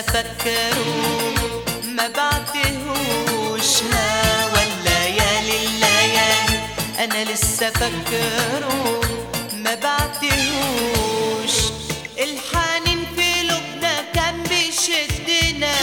لسه فكره ما بعتهوش هوا الليالي الليالي انا لسه فكره ما بعتهوش الحنين في قلوبنا كان بيشدنا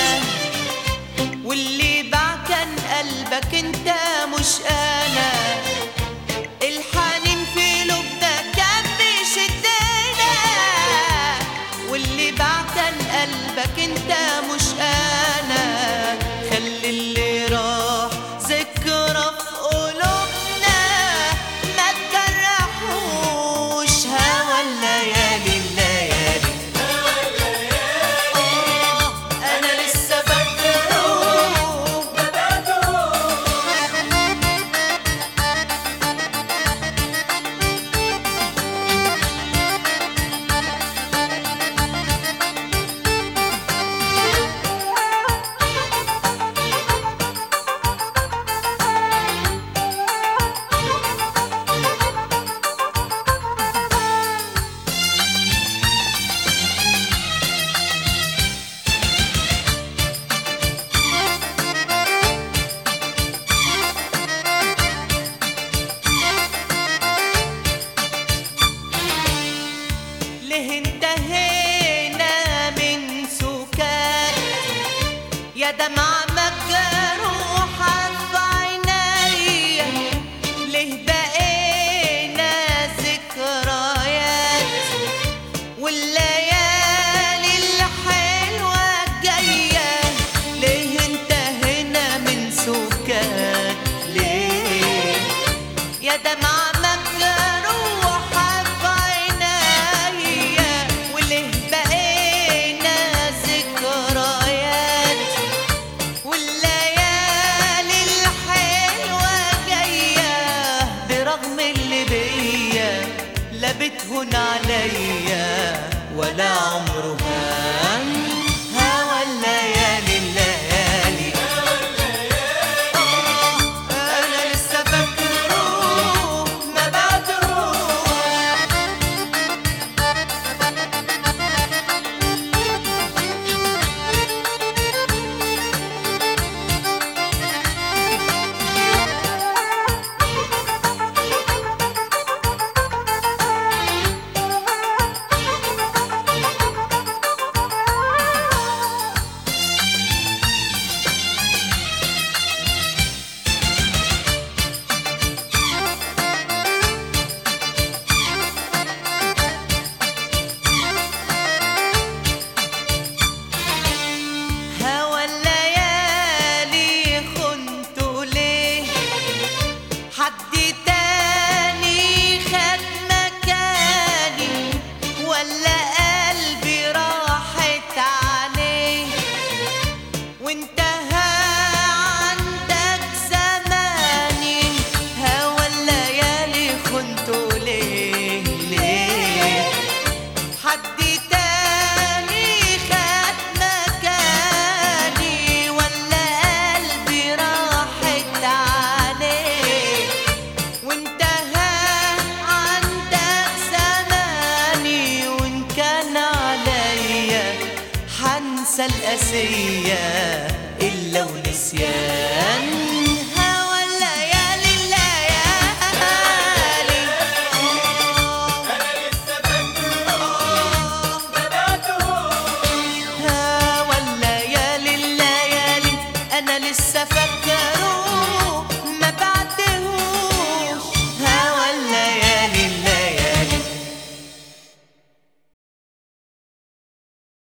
واللي باع كان قلبك انت مش انا الحنين في قلوبنا كان بيشدنا واللي باع كان قلبك انت مش انا خلي اللي راح ذكرى في قلوبنا ما تجرحوش هوا الليالي الليالي آه، انا لسه فاكره ليه انتهينا من سكات يا دمعة مجروحة في عينيا ليه بقينا ذكريات والليالي الحلوة جاية ليه انتهينا من سكات ليه يا دمعة مجروحة في عينيا وليه بقينا ذكريات والليالي الحلوة جاية برغم اللي بيا لا بتهون عليا ولا عمره هان هوا الليالي الليالي أنا لسه فاكره ما بعتهوش هوا الليالي خنته ليه حد تاني خد مكاني ولا قلبي راحت عليه وانتهى عندك زماني هوا الليالي خنته ليه ليه حد تاني خد مكاني ولا قلبي راحت عليه وانتهى عندك زماني وان كان عليا حنسى القاسية إلا ونسيان